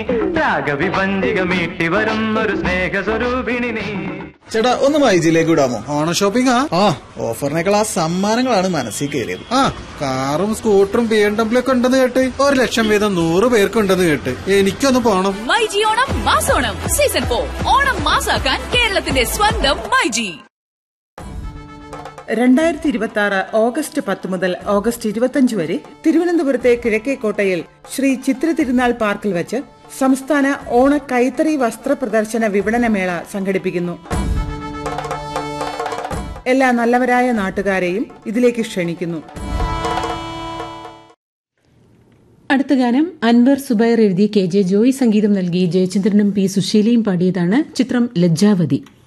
രാഗവിഭഞ്ചിക മീട്ടി വരുന്നൊരു സ്നേഹസ്വരൂപിണി നീ ചേട്ടാ ഒന്ന് മൈജിയിലേക്ക് വിടാമോ ഓണ ഷോപ്പിംഗ് ആ ഓഫറിനേക്കാൾ ആ സമ്മാനങ്ങളാണ് മനസ്സിൽ കയറിയത് ആ കാറും സ്കൂട്ടറും ബി എം ഡബ്ല്യു ഒക്കെ ഉണ്ടെന്ന് കേട്ട് ഒരു ലക്ഷം വീതം നൂറ് പേർക്ക് ഉണ്ടെന്ന് കേട്ട് എനിക്കൊന്ന് പോണം മൈജി ഓണം മാസോണം സീസൺ ഫോർ ഓണം മാസാക്കാൻ കേരളത്തിന്റെ സ്വന്തം മൈജി രണ്ടായിരത്തി ഇരുപത്തി ആറ് ഓഗസ്റ്റ് പത്ത് മുതൽ ഓഗസ്റ്റ് ഇരുപത്തിയഞ്ച് വരെ തിരുവനന്തപുരത്തെ കിഴക്കേക്കോട്ടയിൽ ശ്രീ ചിത്ര തിരുനാൾ പാർക്കിൽ വെച്ച് സംസ്ഥാന ഓണ കൈത്തറി വസ്ത്ര പ്രദർശന വിപണനമേള സംഘടിപ്പിക്കുന്നു എല്ലാ നല്ലവരായ നാട്ടുകാരെയും ഇതിലേക്ക് ക്ഷണിക്കുന്നു അടുത്ത ഗാനം അൻവർ സുബൈർ എഴുതി കെ ജെ ജോയി സംഗീതം നൽകി ജയചന്ദ്രനും പി സുശീലയും പാടിയതാണ് ചിത്രം ലജ്ജാവതി